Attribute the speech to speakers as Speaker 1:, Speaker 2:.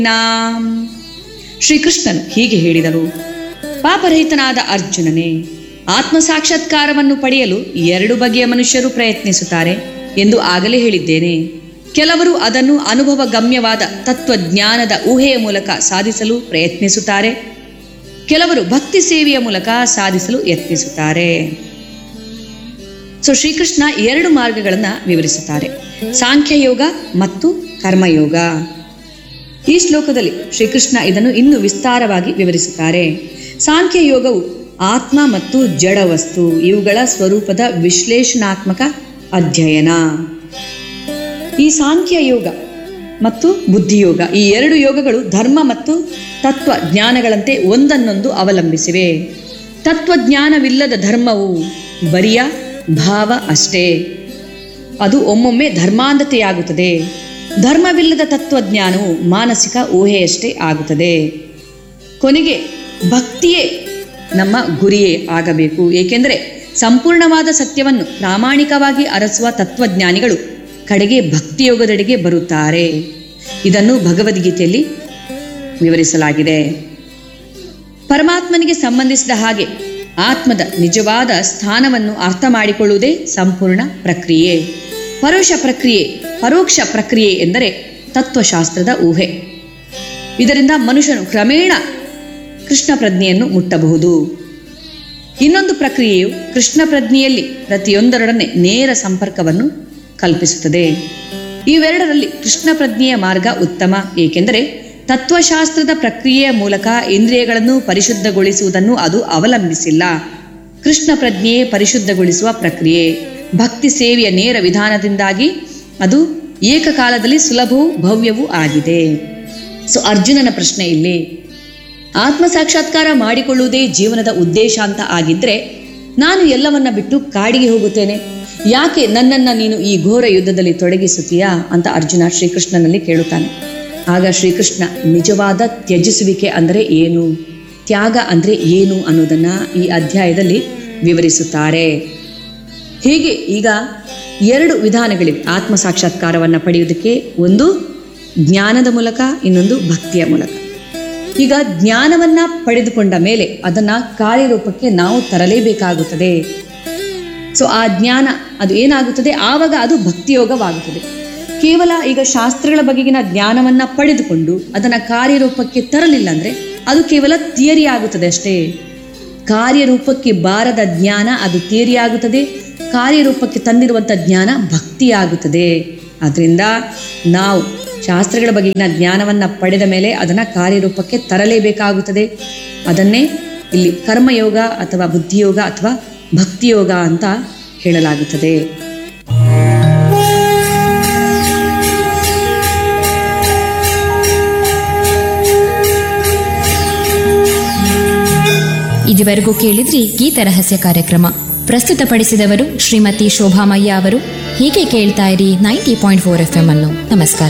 Speaker 1: ನಾಂ ಶ್ರೀಕೃಷ್ಣನು ಹೀಗೆ ಹೇಳಿದನು ಪಾಪರಹಿತನಾದ ಅರ್ಜುನನೇ ಆತ್ಮ ಸಾಕ್ಷಾತ್ಕಾರವನ್ನು ಪಡೆಯಲು ಎರಡು ಬಗೆಯ ಮನುಷ್ಯರು ಪ್ರಯತ್ನಿಸುತ್ತಾರೆ ಎಂದು ಆಗಲೇ ಹೇಳಿದ್ದೇನೆ ಕೆಲವರು ಅದನ್ನು ಅನುಭವ ಗಮ್ಯವಾದ ತತ್ವಜ್ಞಾನದ ಊಹೆಯ ಮೂಲಕ ಸಾಧಿಸಲು ಪ್ರಯತ್ನಿಸುತ್ತಾರೆ ಕೆಲವರು ಭಕ್ತಿ ಸೇವೆಯ ಮೂಲಕ ಸಾಧಿಸಲು ಯತ್ನಿಸುತ್ತಾರೆ ಸೊ ಶ್ರೀಕೃಷ್ಣ ಎರಡು ಮಾರ್ಗಗಳನ್ನು ವಿವರಿಸುತ್ತಾರೆ ಸಾಂಖ್ಯಯೋಗ ಮತ್ತು ಕರ್ಮಯೋಗ ಈ ಶ್ಲೋಕದಲ್ಲಿ ಶ್ರೀಕೃಷ್ಣ ಇದನ್ನು ಇನ್ನೂ ವಿಸ್ತಾರವಾಗಿ ವಿವರಿಸುತ್ತಾರೆ ಸಾಂಖ್ಯಯೋಗವು ಆತ್ಮ ಮತ್ತು ಜಡ ವಸ್ತು ಇವುಗಳ ಸ್ವರೂಪದ ವಿಶ್ಲೇಷಣಾತ್ಮಕ ಅಧ್ಯಯನ ಈ ಸಾಂಖ್ಯ ಯೋಗ ಮತ್ತು ಬುದ್ಧಿಯೋಗ ಈ ಎರಡು ಯೋಗಗಳು ಧರ್ಮ ಮತ್ತು ತತ್ವ ಜ್ಞಾನಗಳಂತೆ ಒಂದನ್ನೊಂದು ಅವಲಂಬಿಸಿವೆ ತತ್ವಜ್ಞಾನವಿಲ್ಲದ ಧರ್ಮವು ಬರಿಯ ಭಾವ ಅಷ್ಟೇ ಅದು ಒಮ್ಮೊಮ್ಮೆ ಧರ್ಮಾಂಧತೆಯಾಗುತ್ತದೆ ಧರ್ಮವಿಲ್ಲದ ತತ್ವಜ್ಞಾನವು ಮಾನಸಿಕ ಊಹೆಯಷ್ಟೇ ಆಗುತ್ತದೆ ಕೊನೆಗೆ ಭಕ್ತಿಯೇ ನಮ್ಮ ಗುರಿಯೇ ಆಗಬೇಕು ಏಕೆಂದರೆ ಸಂಪೂರ್ಣವಾದ ಸತ್ಯವನ್ನು ಪ್ರಾಮಾಣಿಕವಾಗಿ ಅರಸುವ ತತ್ವಜ್ಞಾನಿಗಳು ಕಡೆಗೆ ಭಕ್ತಿಯೋಗದೆಡೆಗೆ ಬರುತ್ತಾರೆ ಇದನ್ನು ಭಗವದ್ಗೀತೆಯಲ್ಲಿ ವಿವರಿಸಲಾಗಿದೆ ಪರಮಾತ್ಮನಿಗೆ ಸಂಬಂಧಿಸಿದ ಹಾಗೆ ಆತ್ಮದ ನಿಜವಾದ ಸ್ಥಾನವನ್ನು ಅರ್ಥ ಮಾಡಿಕೊಳ್ಳುವುದೇ ಸಂಪೂರ್ಣ ಪ್ರಕ್ರಿಯೆ ಪರೋಕ್ಷ ಪ್ರಕ್ರಿಯೆ ಪರೋಕ್ಷ ಪ್ರಕ್ರಿಯೆ ಎಂದರೆ ತತ್ವಶಾಸ್ತ್ರದ ಊಹೆ ಇದರಿಂದ ಮನುಷ್ಯನು ಕ್ರಮೇಣ ಕೃಷ್ಣ ಪ್ರಜ್ಞೆಯನ್ನು ಮುಟ್ಟಬಹುದು ಇನ್ನೊಂದು ಪ್ರಕ್ರಿಯೆಯು ಕೃಷ್ಣ ಪ್ರಜ್ಞೆಯಲ್ಲಿ ಪ್ರತಿಯೊಂದರೊಡನೆ ನೇರ ಸಂಪರ್ಕವನ್ನು ಕಲ್ಪಿಸುತ್ತದೆ ಇವೆರಡರಲ್ಲಿ ಕೃಷ್ಣ ಪ್ರಜ್ಞೆಯ ಮಾರ್ಗ ಉತ್ತಮ ಏಕೆಂದರೆ ತತ್ವಶಾಸ್ತ್ರದ ಪ್ರಕ್ರಿಯೆಯ ಮೂಲಕ ಇಂದ್ರಿಯಗಳನ್ನು ಪರಿಶುದ್ಧಗೊಳಿಸುವುದನ್ನು ಅದು ಅವಲಂಬಿಸಿಲ್ಲ ಕೃಷ್ಣ ಪ್ರಜ್ಞೆಯೇ ಪರಿಶುದ್ಧಗೊಳಿಸುವ ಪ್ರಕ್ರಿಯೆ ಭಕ್ತಿ ಸೇವೆಯ ನೇರ ವಿಧಾನದಿಂದಾಗಿ ಅದು ಏಕಕಾಲದಲ್ಲಿ ಸುಲಭವೂ ಭವ್ಯವೂ ಆಗಿದೆ ಸೊ ಅರ್ಜುನನ ಪ್ರಶ್ನೆ ಇಲ್ಲಿ ಆತ್ಮ ಸಾಕ್ಷಾತ್ಕಾರ ಮಾಡಿಕೊಳ್ಳುವುದೇ ಜೀವನದ ಉದ್ದೇಶ ಅಂತ ಆಗಿದ್ರೆ ನಾನು ಎಲ್ಲವನ್ನ ಬಿಟ್ಟು ಕಾಡಿಗೆ ಹೋಗುತ್ತೇನೆ ಯಾಕೆ ನನ್ನನ್ನ ನೀನು ಈ ಘೋರ ಯುದ್ಧದಲ್ಲಿ ತೊಡಗಿಸುತ್ತೀಯಾ ಅಂತ ಅರ್ಜುನ ಶ್ರೀಕೃಷ್ಣನಲ್ಲಿ ಕೇಳುತ್ತಾನೆ ಆಗ ಶ್ರೀಕೃಷ್ಣ ನಿಜವಾದ ತ್ಯಜಿಸುವಿಕೆ ಅಂದರೆ ಏನು ತ್ಯಾಗ ಅಂದರೆ ಏನು ಅನ್ನೋದನ್ನ ಈ ಅಧ್ಯಾಯದಲ್ಲಿ ವಿವರಿಸುತ್ತಾರೆ ಹೀಗೆ ಈಗ ಎರಡು ವಿಧಾನಗಳಿವೆ ಆತ್ಮ ಸಾಕ್ಷಾತ್ಕಾರವನ್ನು ಪಡೆಯುವುದಕ್ಕೆ ಒಂದು ಜ್ಞಾನದ ಮೂಲಕ ಇನ್ನೊಂದು ಭಕ್ತಿಯ ಮೂಲಕ ಈಗ ಜ್ಞಾನವನ್ನ ಪಡೆದುಕೊಂಡ ಮೇಲೆ ಅದನ್ನ ಕಾರ್ಯರೂಪಕ್ಕೆ ನಾವು ತರಲೇಬೇಕಾಗುತ್ತದೆ ಸೊ ಆ ಜ್ಞಾನ ಅದು ಏನಾಗುತ್ತದೆ ಆವಾಗ ಅದು ಭಕ್ತಿಯೋಗವಾಗುತ್ತದೆ ಕೇವಲ ಈಗ ಶಾಸ್ತ್ರಗಳ ಬಗೆಗಿನ ಜ್ಞಾನವನ್ನ ಪಡೆದುಕೊಂಡು ಅದನ್ನ ಕಾರ್ಯರೂಪಕ್ಕೆ ತರಲಿಲ್ಲ ಅಂದ್ರೆ ಅದು ಕೇವಲ ಥಿಯರಿ ಆಗುತ್ತದೆ ಅಷ್ಟೇ ಕಾರ್ಯರೂಪಕ್ಕೆ ಬಾರದ ಜ್ಞಾನ ಅದು ಥಿಯರಿ ಆಗುತ್ತದೆ ಕಾರ್ಯರೂಪಕ್ಕೆ ತಂದಿರುವಂಥ ಜ್ಞಾನ ಭಕ್ತಿ ಆಗುತ್ತದೆ ಅದರಿಂದ ನಾವು ಶಾಸ್ತ್ರಗಳ ಬಗೆಗಿನ ಜ್ಞಾನವನ್ನು ಪಡೆದ ಮೇಲೆ ಅದನ್ನು ಕಾರ್ಯರೂಪಕ್ಕೆ ತರಲೇಬೇಕಾಗುತ್ತದೆ ಅದನ್ನೇ ಇಲ್ಲಿ ಕರ್ಮಯೋಗ ಅಥವಾ ಬುದ್ಧಿಯೋಗ ಅಥವಾ ಭಕ್ತಿಯೋಗ ಅಂತ ಹೇಳಲಾಗುತ್ತದೆ
Speaker 2: ಇದುವರೆಗೂ ಕೇಳಿದ್ರಿ ಗೀತ ರಹಸ್ಯ ಕಾರ್ಯಕ್ರಮ ಪ್ರಸ್ತುತಪಡಿಸಿದವರು ಶ್ರೀಮತಿ ಶೋಭಾಮಯ್ಯ ಅವರು ಹೀಗೆ ಕೇಳ್ತಾ ಇರಿ ninety point four F M ಅನ್ನು ನಮಸ್ಕಾರ